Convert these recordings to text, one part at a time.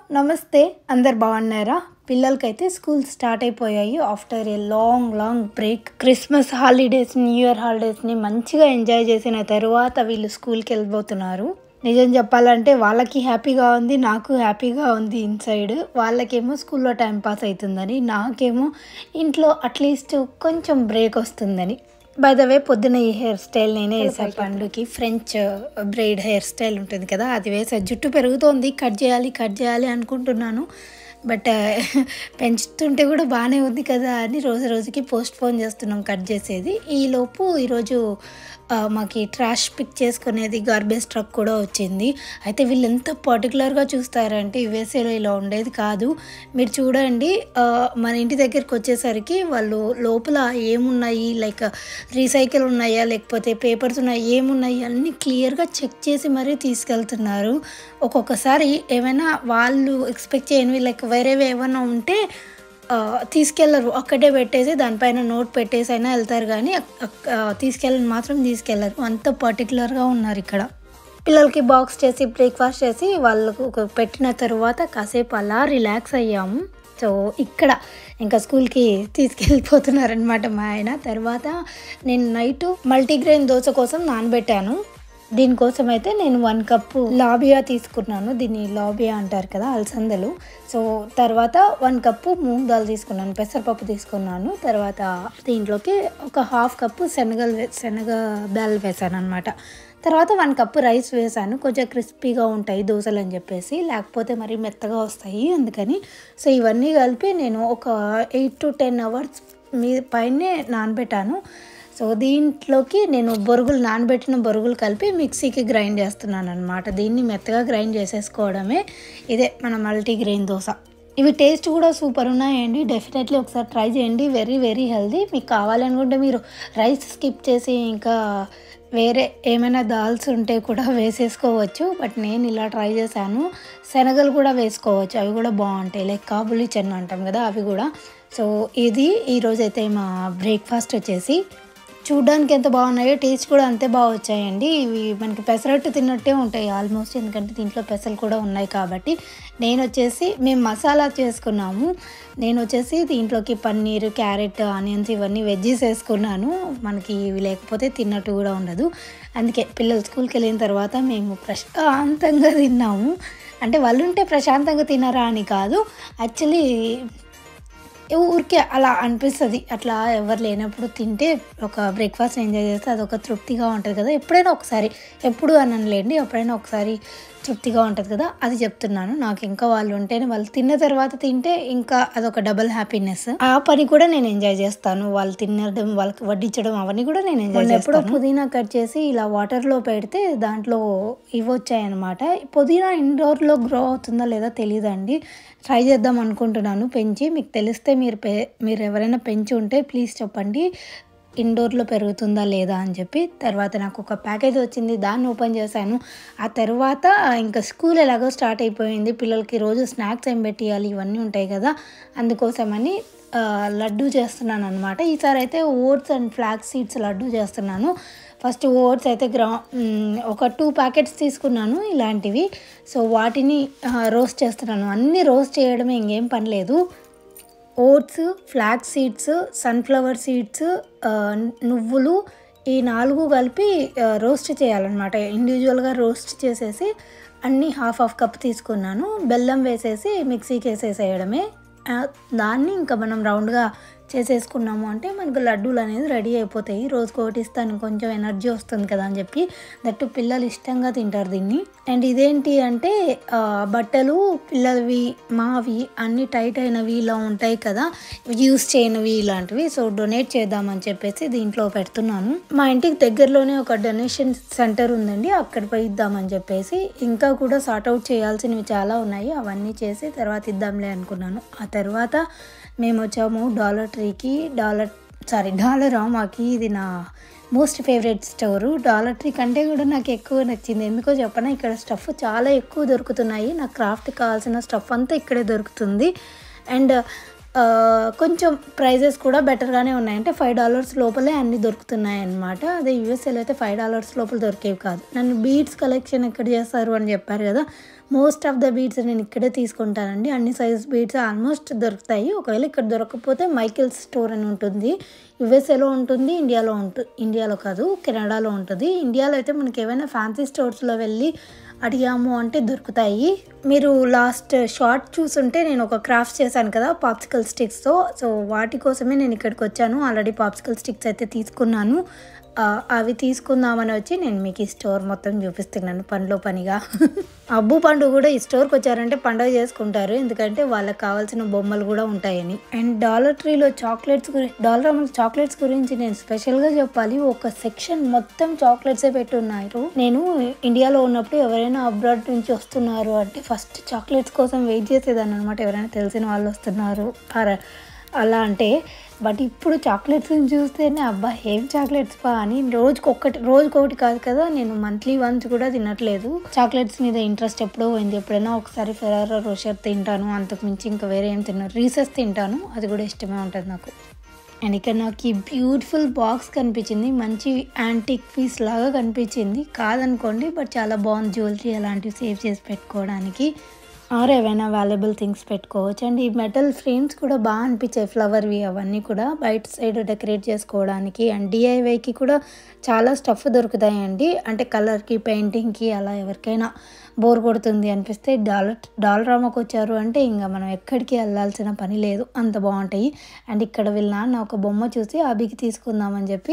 నమస్తే అందరు బాగున్నారా పిల్లలకైతే స్కూల్ స్టార్ట్ అయిపోయాయి after a long long break Christmas holidays new year హాలిడేస్ని మంచిగా ఎంజాయ్ చేసిన తర్వాత వీళ్ళు స్కూల్కి వెళ్ళిపోతున్నారు నిజం చెప్పాలంటే వాళ్ళకి హ్యాపీగా ఉంది నాకు హ్యాపీగా ఉంది ఇన్సైడ్ వాళ్ళకేమో స్కూల్లో టైం పాస్ అవుతుందని నాకేమో ఇంట్లో అట్లీస్ట్ కొంచెం బ్రేక్ వస్తుందని బై ద వే పొద్దున ఈ హెయిర్ స్టైల్ నేనే వేసాను పండుకి ఫ్రెంచ్ బ్రైడ్ హెయిర్ స్టైల్ ఉంటుంది కదా అది వేసా జుట్టు పెరుగుతోంది కట్ చేయాలి కట్ చేయాలి అనుకుంటున్నాను బట్ పెంచుతుంటే కూడా బాగానే ఉంది కదా అని రోజు రోజుకి పోస్ట్ పోన్ చేస్తున్నాం కట్ చేసేది ఈలోపు ఈరోజు ఆ, మాకి ట్రాష్ పిక్ చేసుకునేది గార్బేజ్ ట్రక్ కూడా వచ్చింది అయితే వీళ్ళు ఎంత పర్టికులర్గా చూస్తారంటే యుఎస్ఏలో ఇలా ఉండేది కాదు మీరు చూడండి ఆ, మన ఇంటి దగ్గరికి వచ్చేసరికి వాళ్ళు లోపల ఏమున్నాయి లైక్ రీసైకిల్ ఉన్నాయా లేకపోతే పేపర్స్ ఉన్నాయా ఏమున్నాయి అన్నీ క్లియర్గా చెక్ చేసి మరీ తీసుకెళ్తున్నారు ఒక్కొక్కసారి ఏమైనా వాళ్ళు ఎక్స్పెక్ట్ చేయనివి లైక్ వేరేవి ఏమైనా ఉంటే ఆ, తీసుకెళ్లరు అక్కడే పెట్టేసి దానిపైన నోట్ పెట్టేసి అయినా వెళ్తారు కానీ అక్- అక్- ఆ, తీసుకెళ్ళని మాత్రం తీసుకెళ్లరు అంత పర్టికులర్గా ఉన్నారు ఇక్కడ పిల్లలకి బాక్స్ చేసి బ్రేక్ఫాస్ట్ చేసి వాళ్ళకు ఒక పెట్టిన తర్వాత కాసేపు అలా రిలాక్స్ అయ్యాము సో ఇక్కడ ఇంకా స్కూల్కి తీసుకెళ్ళిపోతున్నారనమాట మా ఆయన తర్వాత నేను నైట్ మల్టీగ్రెయిన్ దోశ కోసం నానబెట్టాను దీనికోసం అయితే నేను వన్ కప్పు లాబియా తీసుకున్నాను దీన్ని లాబియా అంటారు కదా అలసందలు సో తర్వాత వన్ కప్పు మూంగ్ దాల్ తీసుకున్నాను పెసరపప్పు తీసుకున్నాను తర్వాత దీంట్లోకి ఒక హాఫ్ కప్పు శనగలు వే- శనగ బ్యాల్ వేసాను అనమాట తర్వాత వన్ కప్పు రైస్ వేసాను కొంచెం క్రిస్పీగా ఉంటాయి దోశలు అని చెప్పేసి లేకపోతే మరి మెత్తగా వస్తాయి అందుకని సో ఇవన్నీ కలిపి నేను ఒక ఎయిట్ టు టెన్ అవర్స్ మీ పైనే నానబెట్టాను సో దీంట్లోకి నేను బొరుగులు నానబెట్టిన బొరుగులు కలిపి మిక్సీకి గ్రైండ్ చేస్తున్నాను అనమాట దీన్ని మెత్తగా గ్రైండ్ చేసేసుకోవడమే ఇదే మన మల్టీగ్రెయిన్ దోశ ఇవి టేస్ట్ కూడా సూపర్ ఉన్నాయండి డెఫినెట్లీ ఒకసారి ట్రై చేయండి వెరీ వెరీ హెల్దీ మీకు కావాలనుకుంటే మీరు రైస్ స్కిప్ చేసి ఇంకా వేరే ఏమైనా దాల్స్ ఉంటే కూడా వేసేసుకోవచ్చు బట్ నేను ఇలా ట్రై చేశాను శనగలు కూడా వేసుకోవచ్చు అవి కూడా బాగుంటాయి లైక్ కాబులి చెన్న అంటాం కదా అవి కూడా సో ఇది ఈరోజైతే మా బ్రేక్ఫాస్ట్ వచ్చేసి చూడ్డానికి ఎంత బాగున్నాయో టేస్ట్ కూడా అంతే బాగా వచ్చాయండి ఇవి మనకి పెసరట్టు తిన్నట్టే ఉంటాయి ఆల్మోస్ట్ ఎందుకంటే దీంట్లో పెసలు కూడా ఉన్నాయి కాబట్టి నేను వచ్చేసి మేము మసాలా చేసుకున్నాము నేను వచ్చేసి దీంట్లోకి పన్నీర్ క్యారెట్ ఆనియన్స్ ఇవన్నీ వెజ్జీస్ వేసుకున్నాను మనకి ఇవి లేకపోతే తిన్నట్టు కూడా ఉండదు అందుకే పిల్లలు స్కూల్కి వెళ్ళిన తర్వాత మేము ప్రశాంతంగా తిన్నాము అంటే వాళ్ళు ఉంటే ప్రశాంతంగా తినరా అని కాదు యాక్చువల్లీ ఊరికే అలా అనిపిస్తుంది అట్లా ఎవరు లేనప్పుడు తింటే ఒక బ్రేక్ఫాస్ట్ ఎంజాయ్ చేస్తే అదొక తృప్తిగా ఉంటుంది కదా ఎప్పుడైనా ఒకసారి ఎప్పుడు అని అనలేండి ఎప్పుడైనా ఒకసారి తృప్తిగా ఉంటుంది కదా అది చెప్తున్నాను నాకు ఇంకా వాళ్ళు ఉంటేనే వాళ్ళు తిన్న తర్వాత తింటే ఇంకా అదొక డబల్ హ్యాపీనెస్ ఆ పని కూడా నేను ఎంజాయ్ చేస్తాను వాళ్ళు తినడం వాళ్ళకి వడ్డించడం అవన్నీ కూడా నేను ఎంజాయ్ చేస్తాను పుదీనా కట్ చేసి ఇలా వాటర్లో పెడితే దాంట్లో ఇవి వచ్చాయన్నమాట పుదీనా ఇండోర్లో గ్రో అవుతుందా లేదా తెలియదండి ట్రై చేద్దాం అనుకుంటున్నాను పెంచి మీకు తెలిస్తే మీరు పె మీరు ఎవరైనా పెంచి ఉంటే ప్లీజ్ చెప్పండి ఇండోర్లో పెరుగుతుందా లేదా అని చెప్పి తర్వాత నాకు ఒక ప్యాకేజ్ వచ్చింది దాన్ని ఓపెన్ చేశాను ఆ తర్వాత ఇంకా స్కూల్ ఎలాగో స్టార్ట్ అయిపోయింది పిల్లలకి రోజు స్నాక్స్ ఏం పెట్టియాలి ఇవన్నీ ఉంటాయి కదా అందుకోసమని ఆ, లడ్డు చేస్తున్నాను అనమాట ఈసారి అయితే oats and flax seeds laddu చేస్తున్నాను ఫస్ట్ ఓట్స్ అయితే గ్రౌ మ్, ఒక టూ ప్యాకెట్స్ తీసుకున్నాను ఇలాంటివి సో వాటిని రోస్ట్ చేస్తున్నాను అన్నీ రోస్ట్ చేయడమే ఇంకేం పని లేదు oats flax seeds sunflower seeds నువ్వులు ఈ నాలుగు కలిపి రోస్ట్ చేయాలన్నమాట ఇండివిజువల్గా రోస్ట్ చేసేసి అన్నీ హాఫ్ హాఫ్ కప్ తీసుకున్నాను బెల్లం వేసేసి మిక్సీకి వేసేసేయడమే ఆ, దాన్ని ఇంకా మనం రౌండ్గా చేసేసుకున్నాము అంటే మనకు లడ్డూలు అనేది రెడీ అయిపోతాయి రోజుకి ఒకటి ఇస్తాను కొంచెం ఎనర్జీ వస్తుంది కదా అని చెప్పి దట్టు పిల్లలు ఇష్టంగా తింటారు దీన్ని అండ్ ఇదేంటి అంటే ఆ, బట్టలు పిల్లలవి మావి అన్ని టైట్ అయినవి ఇలా ఉంటాయి కదా యూస్ చేయనివి ఇలాంటివి సో డొనేట్ చేద్దామని చెప్పేసి దీంట్లో పెడుతున్నాను మా ఇంటికి దగ్గరలోనే ఒక డొనేషన్ సెంటర్ ఉందండి అక్కడ పోయి ఇద్దామని చెప్పేసి ఇంకా కూడా సార్ట్ అవుట్ చేయాల్సినవి చాలా ఉన్నాయి అవన్నీ చేసి తర్వాత ఇద్దాంలే అనుకున్నాను ఆ తర్వాత మేము వచ్చాము డాలర్ ట్రీకి డాలర్ సారీ డాలర్ మాకి ఇది నా most favourite store dollar tree కంటే కూడా నాకు ఎక్కువ నచ్చింది ఎందుకో చెప్పనా ఇక్కడ స్టఫ్ చాలా ఎక్కువ దొరుకుతున్నాయి నాకు క్రాఫ్ట్ కావాల్సిన స్టఫ్ అంతా ఇక్కడే దొరుకుతుంది అండ్ ఆ, కొంచెం ప్రైజెస్ కూడా బెటర్గానే ఉన్నాయి అంటే ఫైవ్ డాలర్స్ లోపలే అన్నీ దొరుకుతున్నాయి అన్నమాట అదే యూఎస్ఏలో అయితే ఫైవ్ డాలర్స్ లోపల దొరికేవి కాదు నన్ను బీడ్స్ కలెక్షన్ ఎక్కడ చేస్తారు అని చెప్పారు కదా మోస్ట్ ఆఫ్ ద బీడ్స్ నేను ఇక్కడే తీసుకుంటానండి అన్ని సైజ్ బీడ్స్ ఆల్మోస్ట్ దొరుకుతాయి ఒకవేళ ఇక్కడ దొరకకపోతే మైకిల్స్ స్టోర్ అని ఉంటుంది యుఎస్ఏలో ఉంటుంది ఇండియాలో ఉంటుంది ఇండియాలో కాదు కెనడాలో ఉంటుంది ఇండియాలో అయితే మనకి ఏమైనా ఫ్యాన్సీ స్టోర్స్లో వెళ్ళి అడిగాము అంటే దొరుకుతాయి మీరు లాస్ట్ షార్ట్ చూసుంటే నేను ఒక క్రాఫ్ట్ చేశాను కదా పాప్సికల్ స్టిక్స్తో సో వాటి కోసమే నేను ఇక్కడికి వచ్చాను ఆల్రెడీ పాప్సికల్ స్టిక్స్ అయితే తీసుకున్నాను ఆ, అవి తీసుకుందామని వచ్చి నేను మీకు ఈ స్టోర్ మొత్తం చూపిస్తున్నాను పనిలో పనిగా అబ్బు పండు కూడా ఈ స్టోర్కి వచ్చారంటే పండుగ చేసుకుంటారు ఎందుకంటే వాళ్ళకి కావాల్సిన బొమ్మలు కూడా ఉంటాయని అండ్ డాలర్ ట్రీలో చాక్లెట్స్ గురించి డాలర్ అమౌంట్ చాక్లెట్స్ గురించి నేను స్పెషల్గా చెప్పాలి ఒక సెక్షన్ మొత్తం చాక్లెట్సే పెట్టున్నారు నేను ఇండియాలో ఉన్నప్పుడు ఎవరైనా అబ్రాడ్ నుంచి వస్తున్నారు అంటే ఫస్ట్ చాక్లెట్స్ కోసం వెయిట్ చేసేదాన్ని అనమాట ఎవరైనా తెలిసిన వాళ్ళు వస్తున్నారు ఆర్ అలా అంటే బట్ ఇప్పుడు చాక్లెట్స్ చూస్తేనే అబ్బా ఏం చాక్లెట్స్ పా అని రోజుకి ఒక్కటి రోజుకొకటి కాదు కదా నేను మంత్లీ వన్స్ కూడా తినట్లేదు చాక్లెట్స్ మీద ఇంట్రెస్ట్ ఎప్పుడో పోయింది ఎప్పుడైనా ఒకసారి ఫెరారో రోషర్ తింటాను అంతకు మించి ఇంకా వేరే ఏం తిన్నాను రీసెస్ తింటాను అది కూడా ఇష్టమే ఉంటుంది నాకు అండ్ ఇక్కడ నాకు ఈ బ్యూటిఫుల్ బాక్స్ కనిపించింది మంచి యాంటిక్ పీస్ లాగా కనిపించింది కాదనుకోండి బట్ చాలా బాగుంది జ్యువెలరీ అలాంటివి సేవ్ చేసి పెట్టుకోవడానికి ఆర్ ఏవైనా వాల్యుబుల్ థింగ్స్ పెట్టుకోవచ్చు అండ్ ఈ మెటల్ ఫ్రేమ్స్ కూడా బాగా అనిపించాయి ఫ్లవర్వి అవన్నీ కూడా బయట సైడ్ డెకరేట్ చేసుకోవడానికి అండ్ డిఐవైకి కూడా చాలా స్టఫ్ దొరుకుతాయండి అంటే కలర్కి పెయింటింగ్కి అలా ఎవరికైనా బోర్ కొడుతుంది అనిపిస్తే డాలర్ డాలరామాకి వచ్చారు అంటే ఇంకా మనం ఎక్కడికి వెళ్ళాల్సిన పని లేదు అంత బాగుంటాయి అండ్ ఇక్కడ వీళ్ళ నాన్న ఒక బొమ్మ చూసి అభికి తీసుకుందామని చెప్పి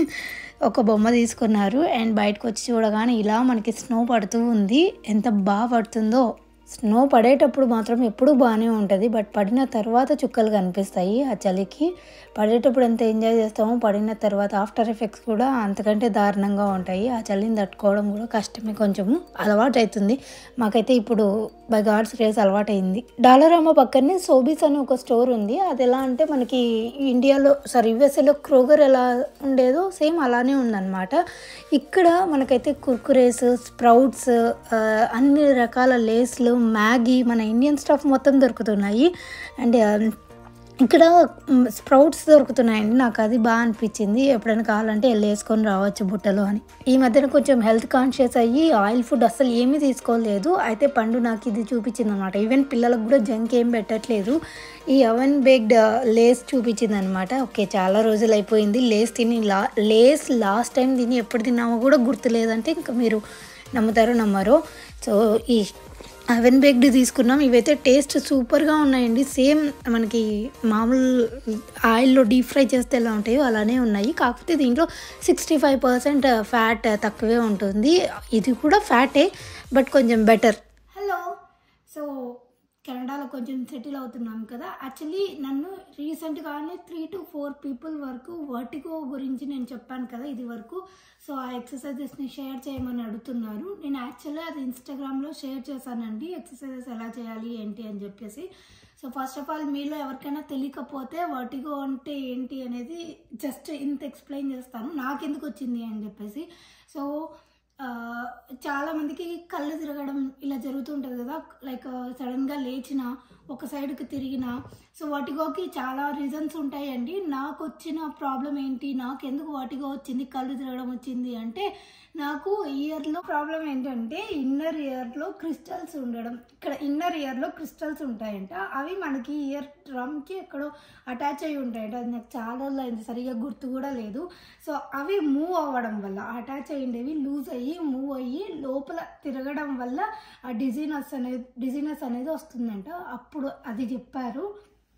ఒక బొమ్మ తీసుకున్నారు అండ్ బయటకు వచ్చి చూడగానే ఇలా మనకి స్నో పడుతూ ఉంది ఎంత బాగా పడుతుందో స్నో పడేటప్పుడు మాత్రం ఎప్పుడూ బాగానే ఉంటుంది బట్ పడిన తర్వాత చుక్కలు కనిపిస్తాయి ఆ చలికి పడేటప్పుడు ఎంత ఎంజాయ్ చేస్తామో పడిన తర్వాత ఆఫ్టర్ ఎఫెక్ట్స్ కూడా అంతకంటే దారుణంగా ఉంటాయి ఆ చలిని తట్టుకోవడం కూడా కష్టమే కొంచెము అలవాటు అవుతుంది మాకైతే ఇప్పుడు బై గాడ్స్ రేస్ అలవాటు అయింది డాలరామా పక్కనే సోబీస్ అని ఒక స్టోర్ ఉంది అది ఎలా అంటే మనకి ఇండియాలో సారీ యుఎస్ఏలో క్రోగర్ ఎలా ఉండేదో సేమ్ అలానే ఉందన్నమాట ఇక్కడ మనకైతే కుర్కురేస్ స్ప్రౌట్స్ ఆ, అన్ని రకాల లేస్లు మ్యాగీ మన ఇండియన్ స్టఫ్ మొత్తం దొరుకుతున్నాయి అండ్ ఆ, ఇక్కడ మ్, స్ప్రౌట్స్ దొరుకుతున్నాయండి నాకు అది బాగా అనిపించింది ఎప్పుడైనా కావాలంటే వెళ్ళి వేసుకొని రావచ్చు బుట్టలో అని ఈ మధ్యన కొంచెం హెల్త్ కాన్షియస్ అయ్యి ఆయిల్ ఫుడ్ అసలు ఏమీ తీసుకోలేదు అయితే పండు నాకు ఇది చూపించింది అనమాట ఈవెన్ పిల్లలకు కూడా జంక్ ఏం పెట్టట్లేదు ఈ అవెన్ బేక్డ్ లేస్ చూపించింది అనమాట ఓకే చాలా రోజులు అయిపోయింది లేస్ తిని లా లేస్ లాస్ట్ టైం తిని ఎప్పుడు తిన్నామో కూడా గుర్తులేదంటే ఇంకా మీరు నమ్ముతారో నమ్మరో సో ఈ అవెన్ బేక్డ్ తీసుకున్నాం ఇవైతే టేస్ట్ సూపర్గా ఉన్నాయండి సేమ్ మనకి మామూలు ఆయిల్లో డీప్ ఫ్రై చేస్తే ఎలా ఉంటాయో అలానే ఉన్నాయి కాకపోతే దీంట్లో సిక్స్టీ ఫైవ్ పర్సెంట్ ఫ్యాట్ తక్కువే ఉంటుంది ఇది కూడా ఫ్యాటే బట్ కొంచెం బెటర్ హలో సో కెనడాలో కొంచెం సెటిల్ అవుతున్నాం కదా యాక్చువల్లీ నన్ను రీసెంట్గానే త్రీ టు ఫోర్ పీపుల్ వరకు వర్టిగో గురించి నేను చెప్పాను కదా ఇది వరకు సో ఆ ఎక్సర్సైజెస్ని షేర్ చేయమని అడుగుతున్నారు నేను యాక్చువల్లీ అది ఇన్స్టాగ్రామ్లో షేర్ చేశానండి ఎక్సర్సైజెస్ ఎలా చేయాలి ఏంటి అని చెప్పేసి సో ఫస్ట్ ఆఫ్ ఆల్ మీలో ఎవరికైనా తెలియకపోతే వర్టిగో అంటే ఏంటి అనేది జస్ట్ ఇంత ఎక్స్ప్లెయిన్ చేస్తాను నాకెందుకు వచ్చింది అని చెప్పేసి సో ఆ, చాలా మందికి కళ్ళు తిరగడం ఇలా జరుగుతుంటుంది కదా లైక్ సడన్గా లేచిన ఒక సైడ్కి తిరిగిన సో వాటిగోకి చాలా రీజన్స్ ఉంటాయండి నాకు వచ్చిన ప్రాబ్లం ఏంటి నాకు ఎందుకు వాటిగో వచ్చింది కళ్ళు తిరగడం వచ్చింది అంటే నాకు ఇయర్లో ప్రాబ్లం ఏంటంటే ఇన్నర్ ఇయర్లో క్రిస్టల్స్ ఉండడం ఇక్కడ ఇన్నర్ ఇయర్లో క్రిస్టల్స్ ఉంటాయంట అవి మనకి ఇయర్ డ్రమ్కి ఎక్కడో అటాచ్ అయి ఉంటాయంట అది నాకు చాలా రోజులు అయింది సరిగా గుర్తు కూడా లేదు సో అవి మూవ్ అవ్వడం వల్ల అటాచ్ అయ్యిండేవి లూజ్ అయ్యి మూవ్ అయ్యి లోపల తిరగడం వల్ల ఆ డిజీనెస్ అనేది డిజీనెస్ అనేది వస్తుందంట అప్పుడు అది చెప్పారు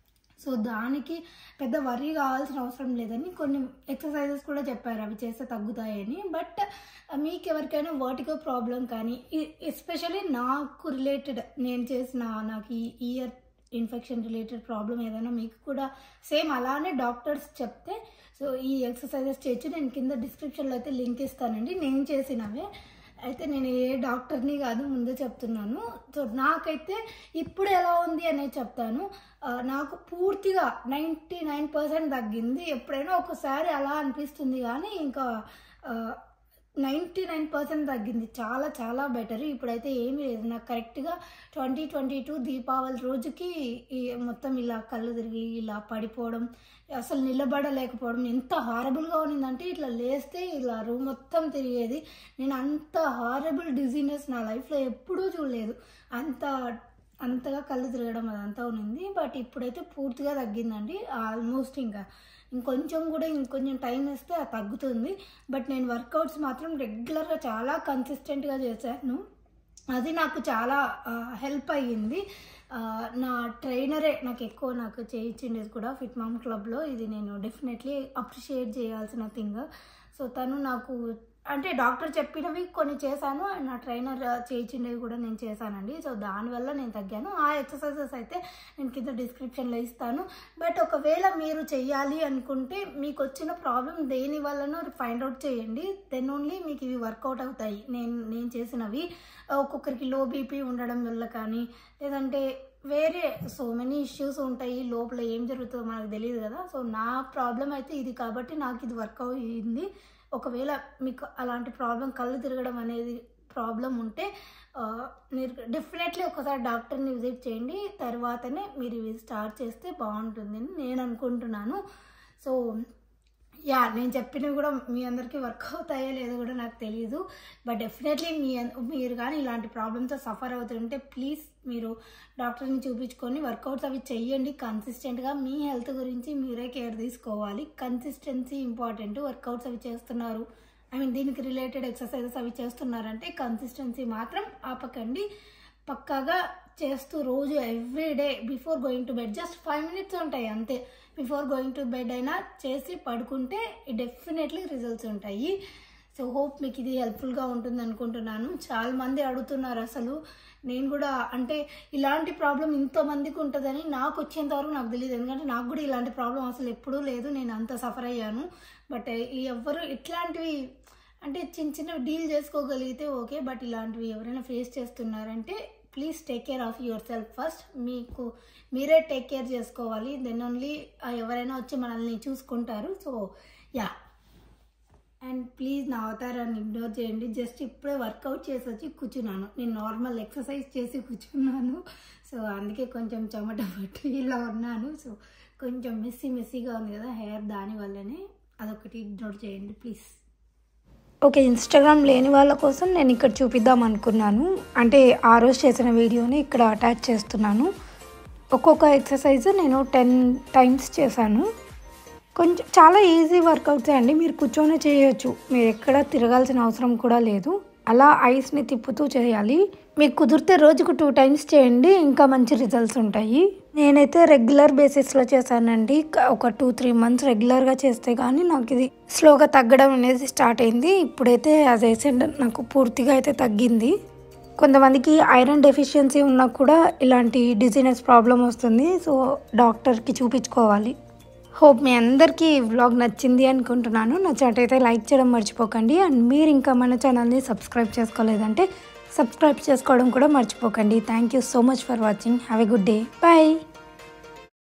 సో దానికి పెద్ద వరీ కావాల్సిన అవసరం లేదని కొన్ని ఎక్సర్సైజెస్ కూడా చెప్పారు అవి చేస్తే తగ్గుతాయని బట్ మీకు ఎవరికైనా వర్టికో ప్రాబ్లం కానీ ఎస్పెషల్లీ నాకు రిలేటెడ్ నేను చేసిన నాకు ఈ ఇయర్ ఇన్ఫెక్షన్ రిలేటెడ్ ప్రాబ్లం ఏదైనా మీకు కూడా సేమ్ అలానే డాక్టర్స్ చెప్తే సో ఈ ఎక్సర్సైజెస్ చేయొచ్చు నేను కింద డిస్క్రిప్షన్లో అయితే లింక్ ఇస్తానండి నేను చేసినవే అయితే నేను ఏ డాక్టర్ని కాదు ముందే చెప్తున్నాను సో నాకైతే ఇప్పుడు ఎలా ఉంది అనేది చెప్తాను ఆ, నాకు పూర్తిగా నైంటీ నైన్ పర్సెంట్ తగ్గింది ఎప్పుడైనా ఒకసారి అలా అనిపిస్తుంది కానీ ఇంకా ఆ, నైంటీ నైన్ పర్సెంట్ తగ్గింది చాలా చాలా బెటర్ ఇప్పుడైతే ఏమీ లేదు నాకు కరెక్ట్గా ట్వంటీ ట్వంటీ టూ దీపావళి రోజుకి ఈ మొత్తం ఇలా కళ్ళు తిరిగి ఇలా పడిపోవడం అసలు నిలబడలేకపోవడం ఎంత హారబుల్గా ఉన్నిందంటే ఇట్లా లేస్తే ఇలా రూమ్ మొత్తం తిరిగేది నేను అంత హారబుల్ డిజీనెస్ నా లైఫ్లో ఎప్పుడూ చూడలేదు అంత అంతగా కళ్ళు తిరగడం అదంతా ఉన్నింది బట్ ఇప్పుడైతే పూర్తిగా తగ్గిందండి ఆల్మోస్ట్ ఇంకా ఇంకొంచెం కూడా ఇంకొంచెం టైం ఇస్తే అది తగ్గుతుంది బట్ నేను వర్కౌట్స్ మాత్రం రెగ్యులర్గా చాలా కన్సిస్టెంట్గా చేశాను అది నాకు చాలా హెల్ప్ అయ్యింది ఆ, నా ట్రైనరే నాకు ఎక్కువ నాకు చేయించిండేది కూడా ఫిట్ మామ్ క్లబ్లో ఇది నేను డెఫినెట్లీ అప్రిషియేట్ చేయాల్సిన థింగ్ సో తను నాకు అంటే డాక్టర్ చెప్పినవి కొన్ని చేశాను అండ్ నా ట్రైనర్ చేయించిండేవి కూడా నేను చేశానండి సో దానివల్ల నేను తగ్గాను ఆ ఎక్సర్సైజెస్ అయితే నేను కింద డిస్క్రిప్షన్లో ఇస్తాను బట్ ఒకవేళ మీరు చెయ్యాలి అనుకుంటే మీకు వచ్చిన ప్రాబ్లం దేని వల్లనో ఫైండ్ అవుట్ చేయండి దెన్ ఓన్లీ మీకు ఇవి వర్కౌట్ అవుతాయి నేను నేను చేసినవి ఒక్కొక్కరికి లో బీపీ ఉండడం వల్ల కానీ లేదంటే వేరే సో మెనీ ఇష్యూస్ ఉంటాయి లోపల ఏం జరుగుతుందో మనకు తెలియదు కదా సో నా ప్రాబ్లం అయితే ఇది కాబట్టి నాకు ఇది వర్క్ అయ్యింది ఒకవేళ మీకు అలాంటి ప్రాబ్లం కళ్ళు తిరగడం అనేది ప్రాబ్లం ఉంటే ఆ, మీరు డెఫినెట్లీ ఒకసారి డాక్టర్ని విజిట్ చేయండి తర్వాతనే మీరు ఇవి స్టార్ట్ చేస్తే బాగుంటుందని నేను అనుకుంటున్నాను సో యా నేను చెప్పినవి కూడా మీ అందరికీ వర్క్ అవుతాయో లేదో కూడా నాకు తెలియదు బట్ డెఫినెట్లీ మీ అన్- మీరు కానీ ఇలాంటి ప్రాబ్లమ్తో సఫర్ అవుతుంటే ప్లీజ్ మీరు డాక్టర్ని చూపించుకొని వర్కౌట్స్ అవి చెయ్యండి కన్సిస్టెంట్గా మీ హెల్త్ గురించి మీరే కేర్ తీసుకోవాలి కన్సిస్టెన్సీ ఇంపార్టెంట్ వర్కౌట్స్ అవి చేస్తున్నారు ఐ మీన్ దీనికి రిలేటెడ్ ఎక్సర్సైజెస్ అవి చేస్తున్నారంటే కన్సిస్టెన్సీ మాత్రం ఆపకండి పక్కాగా చేస్తూ రోజు every day before going to bed just five minutes ఉంటాయి అంతే బిఫోర్ గోయింగ్ టు బెడ్ అయినా చేసి పడుకుంటే డెఫినెట్లీ రిజల్ట్స్ ఉంటాయి సో హోప్ మీకు ఇది హెల్ప్ఫుల్గా ఉంటుంది అనుకుంటున్నాను చాలా మంది అడుగుతున్నారు అసలు నేను కూడా అంటే ఇలాంటి ప్రాబ్లం ఇంతమందికి ఉంటుందని నాకు వచ్చేంత వరకు నాకు తెలియదు ఎందుకంటే నాకు కూడా ఇలాంటి ప్రాబ్లం అసలు ఎప్పుడూ లేదు నేను అంత సఫర్ అయ్యాను బట్ ఎవ్వరు ఇట్లాంటివి అంటే చిన్న చిన్న డీల్ చేసుకోగలిగితే ఓకే బట్ ఇలాంటివి ఎవరైనా ఫేస్ చేస్తున్నారంటే please take care of yourself first మీకు మీరే టేక్ కేర్ చేసుకోవాలి దెన్ ఓన్లీ ఎవరైనా వచ్చి మనల్ని చూసుకుంటారు సో యా అండ్ ప్లీజ్ నా అవతారాన్ని ఇగ్నోర్ చేయండి జస్ట్ ఇప్పుడే వర్కౌట్ చేసి వచ్చి కూర్చున్నాను నేను నార్మల్ ఎక్సర్సైజ్ చేసి కూర్చున్నాను సో అందుకే కొంచెం చెమట పట్టి ఇలా ఉన్నాను సో కొంచెం మెస్సీ మెస్సీగా ఉంది కదా హెయిర్ దాని వల్లనే అదొకటి ఇగ్నోర్ చేయండి ప్లీజ్ ఓకే ఇన్స్టాగ్రామ్ లేని వాళ్ళ కోసం నేను ఇక్కడ చూపిద్దాం అనుకున్నాను అంటే ఆ రోజు చేసిన వీడియోని ఇక్కడ అటాచ్ చేస్తున్నాను ఒక్కొక్క ఎక్సర్సైజ్ నేను టెన్ టైమ్స్ చేశాను కొంచెం చాలా ఈజీ వర్కౌట్స్ అండి మీరు కూర్చొని చేయొచ్చు మీరు ఎక్కడ తిరగాల్సిన అవసరం కూడా లేదు అలా ఐస్ని తిప్పుతూ చేయాలి మీకు కుదిరితే రోజుకు టూ టైమ్స్ చేయండి ఇంకా మంచి రిజల్ట్స్ ఉంటాయి నేనైతే రెగ్యులర్ బేసిస్లో చేశానండి క- ఒక టూ త్రీ మంత్స్ రెగ్యులర్గా చేస్తే కానీ నాకు ఇది స్లోగా తగ్గడం అనేది స్టార్ట్ అయింది ఇప్పుడైతే యాజ్ ఐ సెడ్ నాకు పూర్తిగా అయితే తగ్గింది కొంతమందికి ఐరన్ డెఫిషియన్సీ ఉన్నా కూడా ఇలాంటి డిజీనెస్ ప్రాబ్లం వస్తుంది సో డాక్టర్కి చూపించుకోవాలి హోప్ మీ అందరికీ ఈ వ్లాగ్ నచ్చింది అనుకుంటున్నాను నచ్చినట్టయితే లైక్ చేయడం మర్చిపోకండి అండ్ మీరు ఇంకా మన ఛానల్ని సబ్స్క్రైబ్ చేసుకోలేదంటే సబ్స్క్రైబ్ చేసుకోవడం కూడా మర్చిపోకండి thank you so much for watching have a good day bye